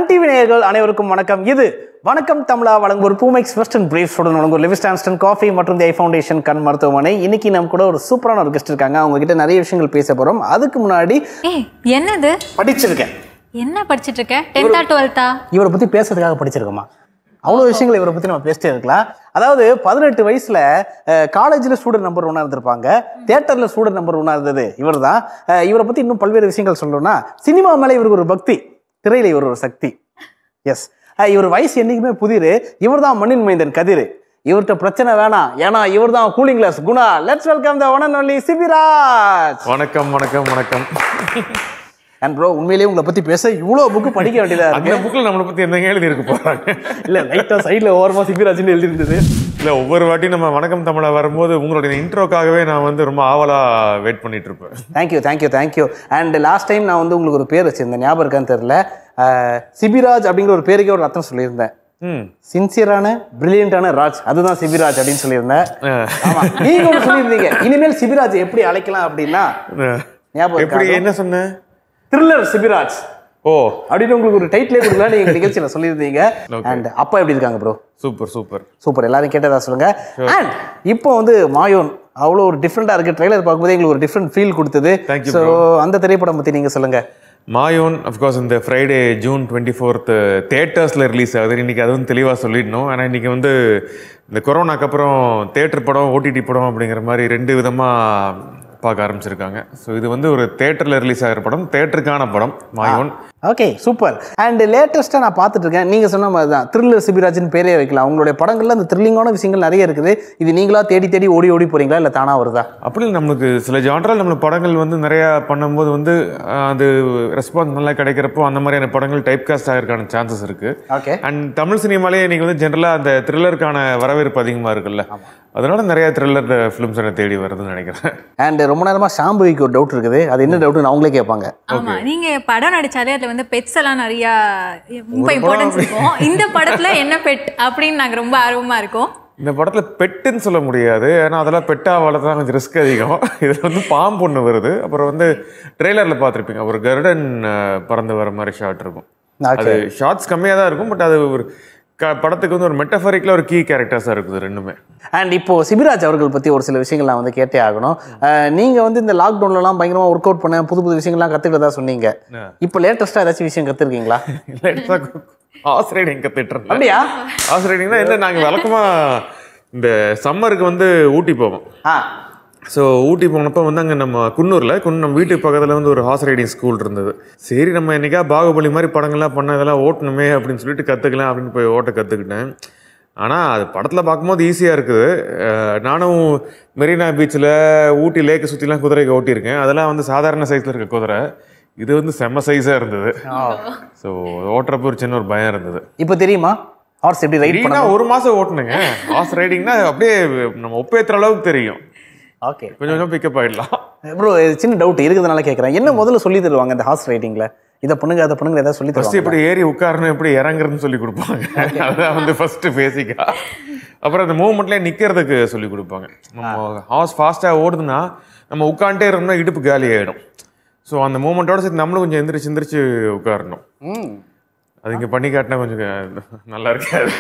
TV நேயர்கள் அனைவருக்கும் வணக்கம் இது வணக்கம் தமிழா வழங்குவோர் பூமெக்ஸ் வெஸ்டர்ன் பிரீஃப் உடன் வழங்குவோர் லிவிஸ்டான்ஸ்டன் காஃபி மற்றும் தி ஐ ஃபவுண்டேஷன் கண் மருத்துவமனை இன்னைக்கு நம்ம கூட ஒரு சூப்பரான ஒரு கெஸ்ட் இருக்காங்க அவங்க கிட்ட நிறைய விஷயங்கள் பேச போறோம் அதுக்கு முன்னாடி ஏய் என்னது படிச்சிருக்கேன் என்ன படிச்சிட்டு இருக்க டென்த்தா டுவெல்த்தா இவரை பத்தி பேசுறதுக்காக படிச்சிருக்கோமா அவ்வளோ விஷயங்கள் இவரை பத்தி நம்ம பேசிட்டே இருக்கலாம் அதாவது பதினெட்டு வயசுல காலேஜில் ஸ்டூடெண்ட் நம்பர் ஒன்றா இருந்திருப்பாங்க தியேட்டர்ல ஸ்டூடெண்ட் நம்பர் ஒன்றா இருந்தது இவர் தான் இவரை பத்தி இன்னும் பல்வேறு விஷயங்கள் சொல்லணும்னா சினிமா மேலே இவருக்கு ஒரு பக்தி திரையில இவர் ஒரு சக்தி எஸ் இவர் வயசு என்னைக்குமே புதிரு இவர் தான் மண்ணின் மைந்தன் கதிர் இவர்கிட்ட பிரச்சனை வேணாம் ஏன்னா இவர் தான் cooling glass Guna let's welcome the one and only Sibiraj வணக்கம் வணக்கம் வணக்கம் அண்ட் ப்ரோ உண்மையிலேயே உங்களை பத்தி பேச இவ்வளோ புக்கு படிக்க வேண்டியதா இருக்கு அந்த புக்கில் நம்மளை பத்தி என்னங்க எழுதி இருக்க போறாங்க இல்ல லைட்டா சைடுல ஓரமா சிபிராஜ்னு எழுதி இருந்தது இல்ல ஒவ்வொரு வாட்டியும் நம்ம வணக்கம் தமிழா வரும்போது உங்களுடைய இன்ட்ரோக்காகவே நான் வந்து ரொம்ப ஆவலா வெயிட் பண்ணிட்டு இருப்பேன் thank you thank you thank you and last time நான் வந்து உங்களுக்கு ஒரு பேர் வச்சிருந்தேன் ஞாபகம் இருக்கான்னு தெரியல அஹ், சிபிராஜ் அப்படிங்கிற ஒரு பேருக்கே ஒரு அர்த்தம் சொல்லியிருந்தேன் ம் சின்சியரான பிரில்லியண்டான ராஜ் அதுதான் சிபிராஜ் அப்படின்னு சொல்லியிருந்தேன் அஹ், ஆமா நீங்க ஒன்று சொல்லியிருந்தீங்க இனிமேல் சிபிராஜ் எப்படி அழைக்கலாம் அப்படின்னா அஹ். ஞாபகம் எப்படி இருக்கா என்ன சொன்ன த்ரில்லர் சிபிராஜ் ஓ அப்படின்னு உங்களுக்கு ஒரு டைட்டிலே கொடுக்கலாம் நீங்க நிகழ்ச்சியில சொல்லியிருந்தீங்க அண்ட் அப்பா எப்படி இருக்காங்க ப்ரோ சூப்பர் சூப்பர் சூப்பர் எல்லாரும் கேட்டதா சொல்லுங்க அண்ட் இப்போ வந்து மாயோன் அவ்வளோ ஒரு டிஃப்ரெண்டா இருக்கு ட்ரெய்லர் பார்க்கும்போது எங்களுக்கு ஒரு டிஃப்ரெண்ட் ஃபீல் கொடுத்தது Thank you, ஸோ அந்த திரைப்படம் பத்தி நீங்க சொல்லுங்க மாயோன் அஃப்கோர்ஸ் இந்த ஃப்ரைடே ஜூன் டுவெண்ட்டி ஃபோர்த் தேட்டர்ஸில் ரிலீஸ் ஆகுது இன்னைக்கு அது வந்து தெளிவாக சொல்லிடணும் ஆனால் இன்னைக்கு வந்து இந்த கொரோனாக்கு அப்புறம் தேட்டர் படம் ஓடிடி படம் அப்படிங்கிற மாதிரி ரெண்டு விதமாக பார்க்க ஆரம்பிச்சிருக்காங்க ஸோ இது வந்து ஒரு தேட்டரில் ரிலீஸ் ஆகிற படம் தேட்டருக்கான படம் மாயோன் ஓகே சூப்பர் அண்ட் லேட்டஸ்ட்டாக நான் பார்த்துட்டு இருக்கேன் நீங்கள் சொன்ன மாதிரி தான் த்ரில்லர் சிபிராஜ்னு பேரே வைக்கலாம் உங்களுடைய படங்கள்ல அந்த த்ரில்லிங்கான விஷயங்கள் நிறைய இருக்குது இது நீங்களா தேடி தேடி ஓடி ஓடி போறீங்களா இல்லை தானா வருதா அப்படி இல்லை, நம்மளுக்கு சில ஜான்ரால் நம்ம படங்கள் வந்து நிறையா பண்ணும்போது வந்து அஹ், அது ரெஸ்பான்ஸ் நல்லா கிடைக்கிறப்போ அந்த மாதிரியான படங்கள் டைப் காஸ்ட் ஆகிறதுக்கான சான்சஸ் இருக்குது ஓகே அண்ட் தமிழ் சினிமாலே நீங்கள் வந்து ஜென்ரலாக அந்த த்ரில்லருக்கான வரவேற்பு அதிகமாக இருக்குல்ல அதனால நிறைய த்ரில்லர் ஃபிலிம்ஸ் என்னை தேடி வருதுன்னு நினைக்கிறேன் அண்ட் ரொம்ப நேரமாக ஷாம்புவிக்கு ஒரு டவுட் இருக்குது அது என்ன டவுட்னு அவங்களே கேட்பாங்க ஆமா நீங்க படம் நடிச்சாலே அதுல வந்து பெட்ஸ் எல்லாம் நிறைய ரொம்ப இம்பார்ட்டன்ஸ் இருக்கும் இந்த படத்துல என்ன பெட் அப்படின்னு நாங்க ரொம்ப ஆர்வமா இருக்கோம் இந்த படத்தில் பெட்டுன்னு சொல்ல முடியாது ஏன்னா அதெல்லாம் பெட்டா வளர்த்தா கொஞ்சம் ரிஸ்க் அதிகம் இதில் வந்து பாம்பு ஒன்று வருது அப்புறம் வந்து ட்ரெய்லரில் பார்த்துருப்பீங்க ஒரு கருடன் அஹ், பறந்து வர மாதிரி ஷாட் இருக்கும் அது ஷார்ட்ஸ் கம்மியாக தான் இருக்கும் பட் அது ஒரு க படத்துக்கு வந்து ஒரு மெட்டஃபரிக்கில் ஒரு கீ கேரக்டர்ஸாக இருக்குது ரெண்டுமே அண்ட் இப்போ சிபிராஜ் அவர்கள் பற்றி ஒரு சில விஷயங்கள் நான் வந்து கேட்டே ஆகணும் அஹ், நீங்க வந்து இந்த லாக்டவுன்லலாம் பயங்கரமா ஒர்க் அவுட் பண்ண புது புது விஷயங்கள்லாம் கற்றுக்கிட்டதா சொன்னீங்க இப்போ லேட்டஸ்ட்டாக ஏதாச்சும் விஷயம் கற்றுருக்கீங்களா ஹார்ஸ் ரைடிங் கற்றுட்டு இருந்தேன் அப்படியா ஹார்ஸ் ரைடிங்னா என்ன நாங்கள் வழக்கமாக இந்த சம்மருக்கு வந்து ஊட்டி போவோம் ஆ ஸோ ஊட்டி போனப்போ வந்து அங்கே நம்ம குன்னூரில் குன் நம்ம வீட்டுக்கு பக்கத்தில் வந்து ஒரு ஹார்ஸ் ரைடிங் ஸ்கூல் இருந்தது சரி நம்ம என்னைக்கா பாகுபலி மாதிரி படங்கள்லாம் பண்ண இதெல்லாம் ஓட்டணுமே அப்படின்னு சொல்லிட்டு கற்றுக்கலாம் அப்படின்னு போய் ஓட்ட கற்றுக்கிட்டேன் ஆனால் அது படத்தில் பார்க்கும்போது ஈஸியாக இருக்குது அஹ் நானும் மெரினா பீச்சில் ஊட்டி லேக்கு சுற்றிலாம் குதிரைக்கு ஓட்டியிருக்கேன் அதெல்லாம் வந்து சாதாரண சைஸில் இருக்க குதிரை இது வந்து செம்ம சைஸாக இருந்தது ஸோ ஓட்டுறப்போ ஒரு சின்ன ஒரு பயம் இருந்தது இப்போ தெரியுமா ஹார்ஸ் எப்படி ரைட் ரீனா பண்ண ஒரு மாதம் ஓட்டுனுங்க ஹார்ஸ் ரைடிங்னா அப்படியே நம்ம ஒப்பேத்துற அளவுக்கு தெரியும் ஓகே கொஞ்சம் கொஞ்சம் பிக்கப் ஆகிடலாம் ப்ரோ சின்ன டவுட் இருக்குதுனால கேட்குறேன் என்ன முதல்ல சொல்லி தருவாங்க இந்த ஹார்ஸ் ரைடிங்ல இதை பண்ணுங்க அதை பண்ணுங்க ஏதாவது சொல்லி ஃபர்ஸ்ட் தருவாங்க எப்படி ஏறி உட்காரணும் எப்படி இறங்குறதுன்னு சொல்லி கொடுப்பாங்க அதுதான் வந்து ஃபர்ஸ்ட் பேசிக்கா அப்புறம் அந்த மூவ்மெண்ட்லேயே நிற்கிறதுக்கு சொல்லி கொடுப்பாங்க நம்ம ஹார்ஸ் ஃபாஸ்ட்டாக ஓடுதுன்னா நம்ம உட்காந்துட்டே இருந்தோம்னா இடுப்பு காலி ஆகிடும் ஸோ அந்த மூமெண்ட்டோட சேர்த்து நம்மளும் கொஞ்சம் எந்திரிச்சு எந்திரிச்சு உட்காரணும் ம் அது இங்கே பண்ணி காட்டினா கொஞ்சம் நல்லா இருக்காது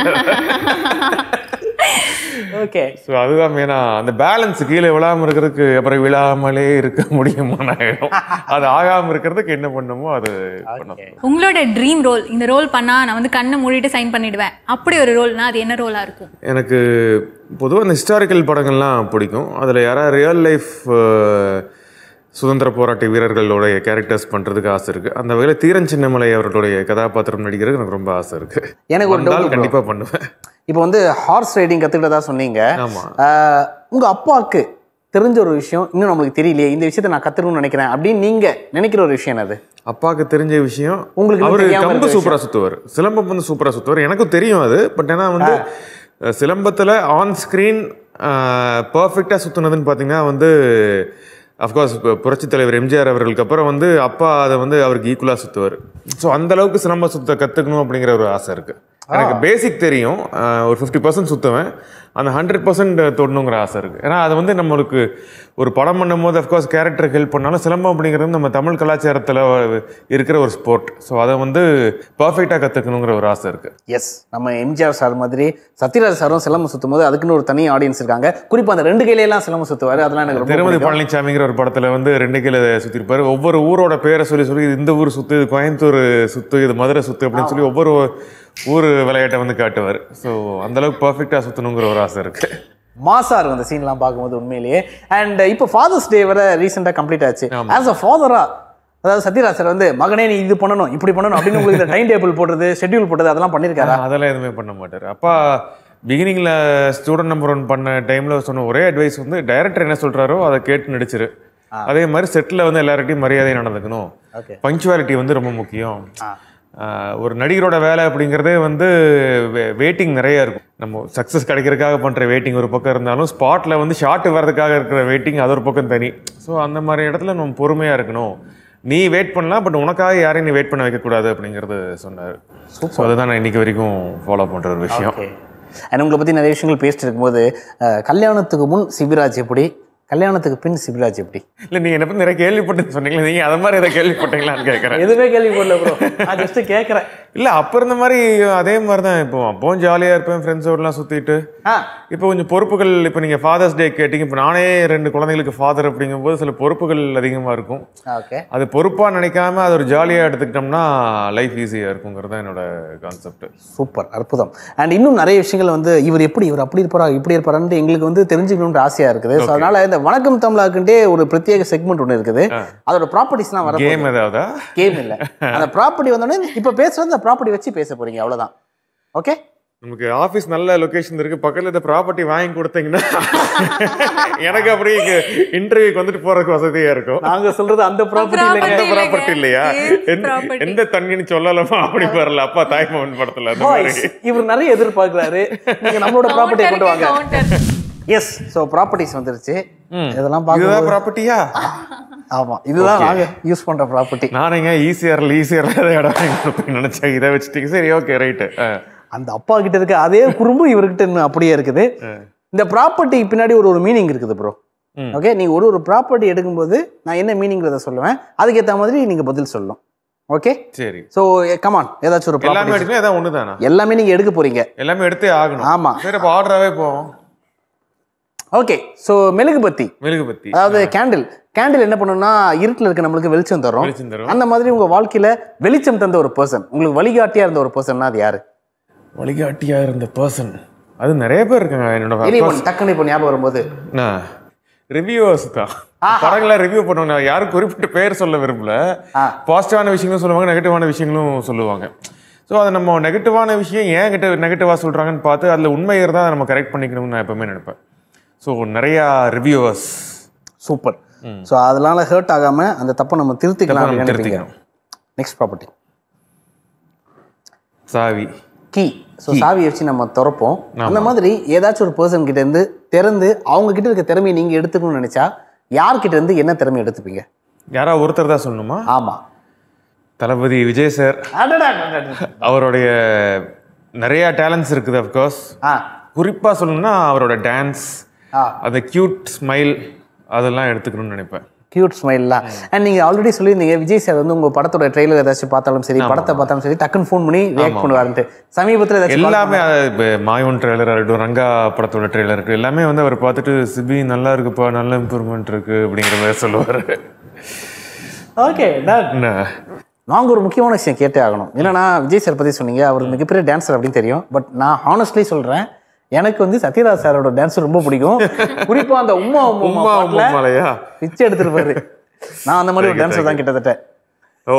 ஓகே ஸோ அதுதான் மெயினா அந்த பேலன்ஸ் கீழே விழாம இருக்கிறதுக்கு அப்புறம் விழாமலே இருக்க முடியுமான்னு ஆகிடும் அது ஆகாம இருக்கிறதுக்கு என்ன பண்ணுமோ அது பண்ணணும் உங்களோட ட்ரீம் ரோல் இந்த ரோல் பண்ணா நான் வந்து கண்ணை மூடிட்டு சைன் பண்ணிடுவேன் அப்படி ஒரு ரோல்னா அது என்ன ரோலா இருக்கும் எனக்கு பொதுவாக இந்த ஹிஸ்டாரிக்கல் படங்கள்லாம் பிடிக்கும் அதில் யாராவது ரியல் லைஃப் சுதந்திர போராட்ட வீரர்களுடைய கேரக்டர்ஸ் பண்ணுறதுக்கு ஆசை இருக்குது அந்த வகையில் தீரன் சின்னமலை அவர்களுடைய கதாபாத்திரம் நடிக்கிறதுக்கு எனக்கு ரொம்ப ஆசை இருக்குது எனக்கு ஒரு doubt bro. கண்டிப்பாக பண்ணுவேன் இப்போ வந்து ஹார்ஸ் ரைடிங் கற்றுக்கிட்டதா சொன்னீங்க ஆமாம் ஆஹ், உங்க அப்பாவுக்கு தெரிஞ்ச ஒரு விஷயம் இன்னும் நம்மளுக்கு தெரியலையே இந்த விஷயத்தை நான் கத்துக்கணும்னு நினைக்கிறேன் அப்படின்னு நீங்க நினைக்கிற ஒரு விஷயம் அது அப்பாவுக்கு தெரிஞ்ச விஷயம் உங்களுக்கு அவரு தெரியாம கம்பு இருக்க சூப்பரா சுத்துவார் சிலம்பம் வந்து சூப்பரா சுத்துவார் எனக்கும் தெரியும் அது பட் ஏன்னா வந்து அஹ், சிலம்பத்துல ஆன் ஸ்கிரீன் பர்ஃபெக்டா சுத்துனதுன்னு பாத்தீங்கன்னா வந்து அஃப்கோர்ஸ் புரட்சி தலைவர் எம்ஜிஆர் அவர்களுக்கு அப்புறம் வந்து அப்பா அதை வந்து அவருக்கு ஈக்குவலா சுத்துவார் ஸோ அந்த அளவுக்கு சிலம்ப சுத்த கத்துக்கணும் அப்படிங்கிற ஒரு ஆசை இருக்கு எனக்கு பேசிக் தெரியும் அஹ், ஒரு ஃபிஃப்டி பர்சன்ட் சுத்துவேன் அந்த ஹண்ட்ரட் பர்சன்ட் தொடணுங்கிற ஆசை இருக்குது ஏன்னா அது வந்து நம்மளுக்கு ஒரு படம் பண்ணும்போது அஃப்கோர்ஸ் கேரக்டருக்கு ஹெல்ப் பண்ணாலும் சிலம்பம் அப்படிங்கிறது நம்ம தமிழ் கலாச்சாரத்தில் இருக்கிற ஒரு ஸ்போர்ட் ஸோ அதை வந்து பர்ஃபெக்டாக கற்றுக்கணுங்கிற ஒரு ஆசை இருக்குது எஸ் நம்ம எம்ஜிஆர் சார் மாதிரி சத்யராஜ் சாரும் சிலம்பம் சுத்தும் போது அதுக்குன்னு ஒரு தனி ஆடியன்ஸ் இருக்காங்க குறிப்பா அந்த ரெண்டு கையிலெல்லாம் சிலம்பம் சுத்துவாரு அதெல்லாம் எனக்கு ரொம்ப திருமதி பிடிக்கும். பழனிசாமிங்கிற ஒரு படத்துல வந்து ரெண்டு கீழே சுத்திருப்பாரு ஒவ்வொரு ஊரோட பேரை சொல்லி சொல்லி இது இந்த ஊர் சுத்து இது கோயம்புத்தூர் சுத்து இது மதுரை சுத்து அப்படின்னு சொல்லி ஒவ்வொரு ஊர் விளையாட்டை வந்து காட்டுவார் ஸோ அந்த அளவுக்கு பர்ஃபெக்டா சுத்தணுங்கிற ஒரு ஆசை இருக்கு மாசா இருக்கும் அந்த சீன்லாம் பார்க்கும்போது உண்மையிலேயே அண்ட் இப்போ ஃபாதர்ஸ் டே வர ரீசெண்டாக கம்ப்ளீட் ஆச்சு ஆமா. ஆஸ் அ ஃபாதரா அதாவது சத்யராஜ் சார் வந்து மகனே நீ இது பண்ணணும் இப்படி பண்ணணும் அப்படின்னு உங்களுக்கு டைம் டேபிள் போடுறது ஷெட்யூல் போடுறது அதெல்லாம் பண்ணியிருக்காரா அதெல்லாம் எதுவுமே பண்ண மாட்டார் அப்பா பிகினிங்ல ஸ்டூடெண்ட் நம்பர் ஒன் பண்ண டைம்ல சொன்ன ஒரே அட்வைஸ் வந்து டைரக்டர் என்ன சொல்றாரோ அதை கேட்டு நடிச்சிரு அதே மாதிரி செட்டில் வந்து எல்லார்கிட்டையும் மரியாதை நடந்துக்கணும் ஓகே பங்க்சுவாலிட்டி வந்து ரொம்ப முக்கியம் ஆ. ஆஹ் ஒரு நடிகரோட வேலை அப்படிங்கிறதே வந்து வெயிட்டிங் நிறைய இருக்கும் நம்ம சக்ஸஸ் கிடைக்கிறதுக்காக பண்ணுற வெயிட்டிங் ஒரு பக்கம் இருந்தாலும் ஸ்பாட்டில் வந்து ஷார்ட் வர்றதுக்காக இருக்கிற வெயிட்டிங் அது ஒரு பக்கம் தனி ஸோ அந்த மாதிரி இடத்துல நம்ம பொறுமையாக இருக்கணும் நீ வெயிட் பண்ணலாம் பட் உனக்காக யாரையும் நீ வெயிட் பண்ண வைக்கக்கூடாது அப்படிங்கிறது சொன்னார் ஸோ அதுதான் நான் இன்னைக்கு வரைக்கும் ஃபாலோ பண்ணுற ஒரு விஷயம் ஓகே அண்ட் உங்களை பற்றி நிறைய விஷயங்கள் பேசிட்டு இருக்கும்போது அஹ், கல்யாணத்துக்கு முன் சிபிராஜ் எப்படி கல்யாணத்துக்கு பின் சிபிராஜ் எப்படி இல்லை நீங்கள் என்ன பற்றி நிறைய கேள்விப்பட்டேன்னு சொன்னீங்களே நீங்கள் அதை மாதிரி எதாவது கேள்விப்பட்டீங்களான்னு கேட்குறேன் எதுவுமே கேள்விப்படல ப்ரோ நான் ஜஸ்ட் கேட்குறேன் இல்லை அப்போ இருந்த மாதிரி அதே மாதிரி தான் இப்போ அப்பவும் ஜாலியாக இருப்பேன் ஃப்ரெண்ட்ஸோடலாம் சுற்றிட்டு ஆ இப்போ கொஞ்சம் பொறுப்புகள் இப்போ நீங்கள் ஃபாதர்ஸ் டே கேட்டிங்க இப்போ நானே ரெண்டு குழந்தைகளுக்கு ஃபாதர் அப்படிங்கும்போது சில பொறுப்புகள் அதிகமாக இருக்கும் ஓகே அது பொறுப்பாக நினைக்காம அது ஒரு ஜாலியாக எடுத்துக்கிட்டோம்னா லைஃப் ஈஸியாக இருக்குங்கிறது தான் என்னோட கான்செப்ட் சூப்பர் அற்புதம் அண்ட் இன்னும் நிறைய விஷயங்கள் வந்து இவர் எப்படி இவர் அப்படி இருப்பாரா இப்படி இருப்பாரான்னு எங்களுக்கு வந்து தெரிஞ்சுக்கணும்னு ஆசையா இருக்குது ஸோ அதனால இந்த வணக்கம் தமிழாக்குண்டே ஒரு பிரத்யேக செக்மெண்ட் ஒன்று இருக்குது அதோட ப்ராப்பர்ட்டிஸ்லாம் வர கேம் ஏதாவதா கேம் இல்லை அந்த ப்ராப்பர்ட்டி வந்தோடனே இப்போ பேசுறது அந்த ப்ராப்பர்ட்டி வச்சு பேச போறீங்க அவ்வளவுதான் ஓகே நமக்கு ஆஃபீஸ் நல்ல லொகேஷன் இருக்கு பக்கத்தில் இந்த ப்ராப்பர்ட்டி வாங்கி கொடுத்தீங்கன்னா எனக்கு அப்படியே இன்டர்வியூக்கு வந்துட்டு போறதுக்கு வசதியா இருக்கும் நாங்க சொல்றது அந்த ப்ராப்பர்ட்டி இல்லைங்க அந்த இல்லைங்க. ப்ராப்பர்ட்டி இல்லையா Yes, எந்த- property. எந்த தண்ணின்னு சொல்லலாமா அப்படி வரல அப்பா தாய்மகன் படத்துல அந்த Boys, மாதிரி இவர் நிறைய எதிர்பார்க்கிறாரு நீங்க நம்மளோட ப்ராப்பர்ட்டியை கொண்டு வாங்க கவுண்டர் எஸ் ஸோ ப்ராப்பர்ட்டிஸ் வந்துருச்சு இதெல்லாம் இதுதான் பார்க்கும்போது ப்ராப்பர்ட்டியா ஆமா இதுதான் நாங்க யூஸ் பண்ற ப்ராப்பர்ட்டி நானுங்க ஈஸியர்ல ஈஸியர்ல இடம் வாங்கி கொடுப்பேன்னு நினைச்சேன் இதை வச்சுட்டீங்க சரி ஓகே ரைட்டு அந்த அப்பா கிட்ட இருக்க அதே குறும்பு இவர்கிட்ட இன்னும் அப்படியே இருக்குது இந்த ப்ராப்பர்ட்டி பின்னாடி ஒரு ஒரு மீனிங் இருக்குது ப்ரோ ம். ஓகே நீங்க ஒரு ஒரு ப்ராப்பர்ட்டி எடுக்கும்போது நான் என்ன மீனிங்கிறத சொல்லுவேன் அதுக்கேற்ற மாதிரி நீங்க பதில் சொல்லணும் ஓகே சரி ஸோ கமான் ஏதாச்சும் ஒரு எல்லாமே ப்ராப்பர்ட்டி எடுக்கணும் ஏதாவது ஒண்ணுதானா எல்லாமே நீங்க எடுக்க போறீங்க எல்லாமே எடுத்தே ஆகணும் ஆமா சரி அப்போ ஆர்டராகவே போவோம் ஓகே ஸோ மெழுகுபத்தி மெழுகு பத்தி அதாவது கேண்டில் கேண்டில் என்ன பண்ணுன்னா இருட்டில் இருக்க நம்மளுக்கு வெளிச்சம் தரும் வெளிச்சம் தரும் அந்த மாதிரி உங்க வாழ்க்கையில வெளிச்சம் தந்த ஒரு பர்சன் உங்களுக்கு வழிகாட்டியா இருந்த ஒரு பர்சன்னா அது யாரு வழிகாட்டியா இருந்த பர்சன் அது நிறைய பேர் இருக்காங்க என்னோட இனி இப்போ டக்குன்னு இப்போ ஞாபகம் வரும்போது ரிவ்யூவர்ஸ் தான் படங்களை ரிவ்யூ பண்ணுவாங்க நான் யாரும் குறிப்பிட்ட பேர் சொல்ல விரும்பல ஆ. பாசிட்டிவான விஷயங்களும் சொல்லுவாங்க நெகட்டிவான விஷயங்களும் சொல்லுவாங்க ஸோ அதை நம்ம நெகட்டிவான விஷயம் ஏன் கிட்ட நெகட்டிவாக சொல்கிறாங்கன்னு பார்த்து அதில் உண்மை இருந்தால் அதை நம்ம கரெக்ட் பண்ணிக்கணும்னு நான் எப்பவுமே நினைப்பேன் ஸோ நிறையா ரிவ்யூவர்ஸ் சூப்பர் ஸோ அதனால ஹர்ட் ஆகாம அந்த தப்பை நம்ம திருத்திக்கலாம் நம்ம அப்படின்னு திருத்திக்கணும். நெக்ஸ்ட் ப்ராப்பர்ட்டி சாவி கீ ஸோ சாவி வச்சு நம்ம திறப்போம் அந்த மாதிரி ஏதாச்சும் ஒரு பர்சன் கிட்ட இருந்து திறந்து அவங்க கிட்ட இருக்க திறமையை நீங்க எடுத்துக்கணும்னு நினைச்சா யார்கிட்ட இருந்து என்ன திறமை எடுத்துப்பீங்க யாராவது ஒருத்தர் தான் சொல்லணுமா ஆமா தளபதி விஜய் சார் அடடா, அடடா. அவருடைய நிறையா டேலண்ட்ஸ் இருக்குது அஃப்கோர்ஸ் ஆ குறிப்பாக சொல்லணும்னா அவரோட டான்ஸ் ஆ அந்த க்யூட் ஸ்மைல் அதெல்லாம் எடுத்துக்கணும்னு நினைப்பேன் கியூட் ஸ்மைல்லாம் அண்ட் நீங்க ஆல்ரெடி சொல்லியிருந்தீங்க விஜய் சார் வந்து உங்க படத்தோட ட்ரெய்லர் ஏதாச்சும் பார்த்தாலும் சரி படத்தை பார்த்தாலும் சரி டக்குன்னு ஃபோன் பண்ணி ரியாக்ட் பண்ணுவாருன்ட்டு சமீபத்தில் ஏதாச்சும் எல்லாமே அது இப்போ மாயோன் ட்ரெய்லர் இருக்கட்டும் ரங்கா படத்தோட ட்ரெய்லர் இருக்கு எல்லாமே வந்து அவர் பார்த்துட்டு சிபி நல்லா இருக்குப்பா நல்ல இம்ப்ரூவ்மெண்ட் இருக்கு அப்படிங்கிற மாதிரி சொல்லுவார் ஓகே என்ன நாங்க ஒரு முக்கியமான விஷயம் கேட்டே ஆகணும் என்னன்னா விஜய் சார் பத்தி சொன்னீங்க அவர் மிகப்பெரிய டான்சர் அப்படின்னு தெரியும் பட் நான் ஹானஸ்ட்லி சொல்றேன் எனக்கு வந்து சத்யராஜ் சாரோட டான்ஸ் ரொம்ப பிடிக்கும் குறிப்பா அந்த உம்மா உம்மா உம்மா பாட்டுல உம்மா மலையா பிச்சை எடுத்துருப்பாரு நான் அந்த மாதிரி ஒரு டான்சர் தான் கிட்டத்தட்ட ஓ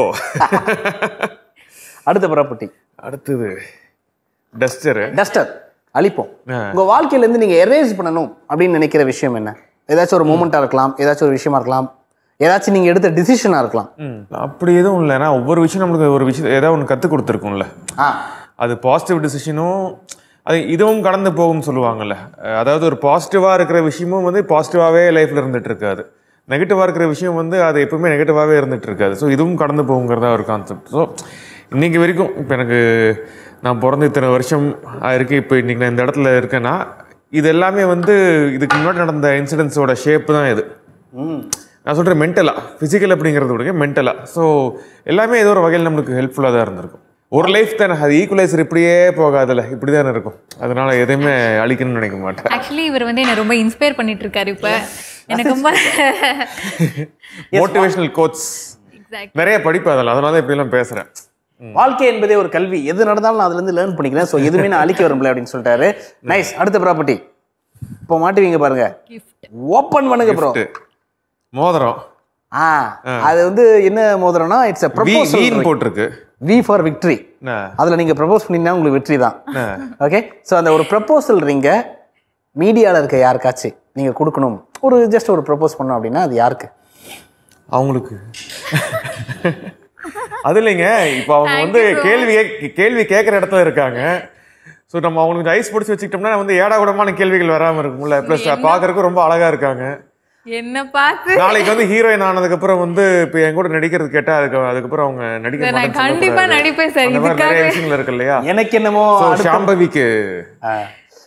அடுத்த ப்ராப்பர்ட்டி அடுத்தது டஸ்டரு டஸ்டர் அழிப்போம் ஆ. உங்க வாழ்க்கையில இருந்து நீங்க எரேஸ் பண்ணணும் அப்படின்னு நினைக்கிற விஷயம் என்ன ஏதாச்சும் ஒரு மூமெண்டா இருக்கலாம் ஏதாச்சும் ஒரு விஷயமா இருக்கலாம் ஏதாச்சும் நீங்க எடுத்த டிசிஷனா இருக்கலாம் அப்படி எதுவும் இல்லைன்னா ஒவ்வொரு விஷயம் நம்மளுக்கு ஒரு விஷயம் ஏதாவது ஒன்று கற்றுக் கொடுத்துருக்கும்ல ஆ அது பாசிட்டிவ் டிசிஷனும் அது இதுவும் கடந்து போகும்னு சொல்லுவாங்கல்ல அஹ் அதாவது ஒரு பாசிட்டிவாக இருக்கிற விஷயமும் வந்து பாசிட்டிவாகவே லைஃப்பில் இருந்துட்டு இருக்காது நெகட்டிவாக இருக்கிற விஷயம் வந்து அது எப்பவுமே நெகட்டிவாகவே இருந்துட்டு இருக்காது ஸோ இதுவும் கடந்து போகுங்கிறதா ஒரு கான்செப்ட் ஸோ இன்னைக்கு வரைக்கும் இப்போ எனக்கு நான் பிறந்து இத்தனை வருஷம் ஆயிருக்கு இப்போ இன்னைக்கு நான் இந்த இடத்துல இருக்கேன்னா இது எல்லாமே வந்து இதுக்கு முன்னாடி நடந்த இன்சிடென்ட்ஸோட ஷேப் தான் இது ம் நான் சொல்கிறேன் மென்டலாக ஃபிசிக்கல் அப்படிங்கிறத விட மென்டலாக ஸோ எல்லாமே ஏதோ ஒரு வகையில் நம்மளுக்கு ஹெல்ப்ஃபுல்லாக தான் இருந்திருக்கும் ஒரு லைஃப் தானே அது ஈக்குவலைசர் இப்படியே போகாதுல்ல இப்படி தானே இருக்கும் அதனால எதையுமே அழிக்கணும்னு நினைக்க மாட்டேன் ஆக்சுவலி இவர் வந்து என்ன ரொம்ப இன்ஸ்பயர் பண்ணிட்டு இருக்காரு இப்ப எனக்கு ரொம்ப மோட்டிவேஷனல் கோட்ஸ் எக்ஸாக்ட் நிறைய படிப்பு அதில் அதனால தான் இப்படிலாம் பேசுகிறேன் வாழ்க்கை என்பதே ஒரு கல்வி எது நடந்தாலும் நான் அதுல இருந்து லேர்ன் பண்ணிக்கிறேன் ஸோ எதுவுமே நான் அழிக்க வரும்ல அப்படின்னு சொல்லிட்டாரு நைஸ் அடுத்த ப்ராப்பர்ட்டி இப்போ மாட்டுவீங்க பாருங்க கிஃப்ட் ஓப்பன் பண்ணுங்க ப்ரோ மோதிரம் ஆ அது வந்து என்ன மோதிரம்னா இட்ஸ் வீ வீன் ப்ரப்போசல் போட்டிருக்கு வி ஃபார் விக்ட்ரி என்ன? அதுல நீங்க ப்ரப்போஸ் பண்ணீங்கன்னா உங்களுக்கு வெற்றி தான் ஓகே ஸோ அந்த ஒரு ப்ரப்போசல் ரிங்க மீடியாவில் இருக்க யாருக்காச்சும் நீங்க கொடுக்கணும் ஒரு ஜஸ்ட் ஒரு ப்ரப்போஸ் பண்ணோம் அப்படின்னா அது யாருக்கு அவங்களுக்கு அது இல்லைங்க இப்போ அவங்க வந்து கேள்வி கேக்- கேள்வி கேட்குற இடத்துல இருக்காங்க ஸோ நம்ம அவங்களுக்கு ஐஸ் பிடிச்சி வச்சுக்கிட்டோம்னா வந்து ஏடா கூடமான கேள்விகள் வராமல் இருக்கும்ல ப்ளஸ் பார்க்கறதுக்கு ரொம்ப அழகா இருக்காங்க என்ன பார்த்து நாளைக்கு வந்து ஹீரோயின் ஆனதுக்கப்புறம் வந்து இப்போ என் கூட நடிக்கிறது கேட்டா அதுக்கு அதுக்கப்புறம் அவங்க நடிக்க சார், நான் மாட்டேன்னு கண்டிப்பா சொல்லக்கூடாது. நடிப்பேன் சார் அந்த மாதிரி நிறைய இதுக்காக விஷயங்கள் இருக்கு இல்லையா எனக்கு என்னமோ ஸோ அடுத்த- ஷாம்பவிக்கு ஆ.